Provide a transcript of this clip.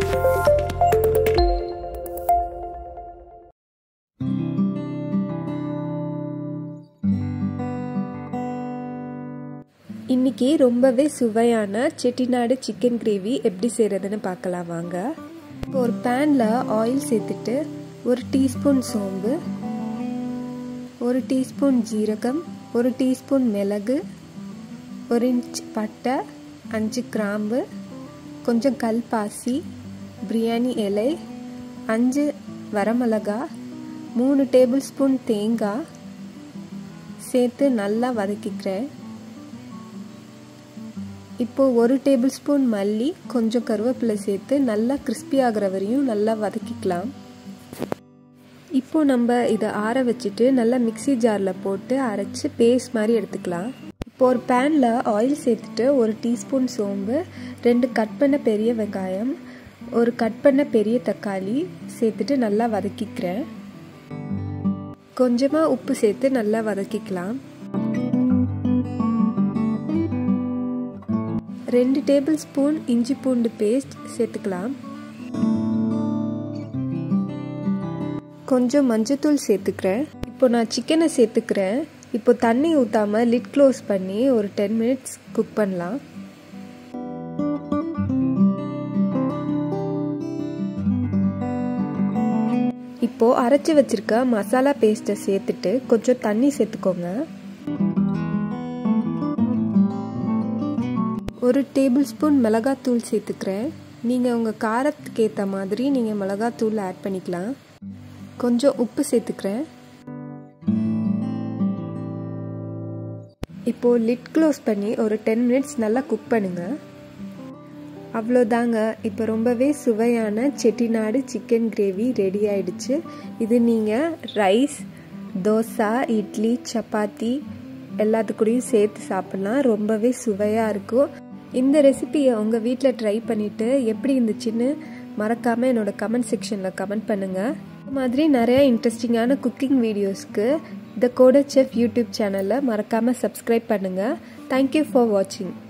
இன்றைக்கி ரொம்பவே சுவையான செட்டிநாடு சிக்கன் கிரேவி எப்படி செய்கிறதுன்னு பார்க்கலாம் வாங்க இப்போ ஒரு பேனில் ஆயில் சேர்த்துட்டு ஒரு டீஸ்பூன் சோம்பு ஒரு டீஸ்பூன் ஜீரகம் ஒரு டீஸ்பூன் மிளகு ஒரு இன்ச் பட்டை அஞ்சு கிராம்பு கொஞ்சம் கல்பாசி பிரியாணி இலை அஞ்சு வரமிளகா மூணு டேபிள் ஸ்பூன் தேங்காய் சேர்த்து நல்லா வதக்கிக்கிறேன் இப்போது ஒரு டேபிள் ஸ்பூன் மல்லி கொஞ்சம் கருவேப்பிலை சேர்த்து நல்லா கிறிஸ்பி ஆகிற வரையும் நல்லா வதக்கிக்கலாம் இப்போ நம்ம இதை ஆற வச்சுட்டு நல்லா மிக்சி ஜாரில் போட்டு அரைச்சி பேஸ்ட் மாதிரி எடுத்துக்கலாம் இப்போ ஒரு பேனில் ஆயில் சேர்த்துட்டு ஒரு டீஸ்பூன் சோம்பு ரெண்டு கட் பண்ண பெரிய வெங்காயம் ஒரு கட் பண்ண பெரிய தக்காளி சேர்த்துட்டு நல்லா வதக்கிக்கிறேன் கொஞ்சமாக உப்பு சேர்த்து நல்லா வதக்கிக்கலாம் ரெண்டு டேபிள் ஸ்பூன் இஞ்சி பூண்டு பேஸ்ட் சேர்த்துக்கலாம் கொஞ்சம் மஞ்சத்தூள் சேர்த்துக்கிறேன் இப்போ நான் சிக்கனை சேர்த்துக்கிறேன் இப்போ தண்ணி ஊற்றாமல் லிட் க்ளோஸ் பண்ணி ஒரு டென் மினிட்ஸ் குக் பண்ணலாம் இப்போது அரைச்சி வச்சிருக்க மசாலா பேஸ்ட்டை சேர்த்துட்டு கொஞ்சம் தண்ணி சேர்த்துக்கோங்க ஒரு டேபிள் ஸ்பூன் மிளகாத்தூள் சேர்த்துக்கிறேன் நீங்கள் உங்கள் காரத்துக்கு ஏற்ற மாதிரி நீங்கள் மிளகாத்தூள் ஆட் பண்ணிக்கலாம் கொஞ்சம் உப்பு சேர்த்துக்கிறேன் இப்போது லிட் க்ளோஸ் பண்ணி ஒரு டென் மினிட்ஸ் நல்லா குக் பண்ணுங்கள் அவ்வளோதாங்க இப்போ ரொம்பவே சுவையான செட்டிநாடு சிக்கன் கிரேவி ரெடி ஆயிடுச்சு இது நீங்கள் ரைஸ் தோசை இட்லி சப்பாத்தி எல்லாத்துக்கூடையும் சேர்த்து சாப்பிட்லாம் ரொம்பவே சுவையாக இருக்கும் இந்த ரெசிபியை உங்கள் வீட்டில் ட்ரை பண்ணிவிட்டு எப்படி இருந்துச்சுன்னு மறக்காமல் என்னோடய கமெண்ட் செக்ஷனில் கமெண்ட் பண்ணுங்கள் இந்த மாதிரி நிறையா இன்ட்ரெஸ்டிங்கான குக்கிங் வீடியோஸ்க்கு த கோட செஃப் யூடியூப் சேனலில் மறக்காமல் சப்ஸ்கிரைப் பண்ணுங்கள் தேங்க்யூ ஃபார் வாட்சிங்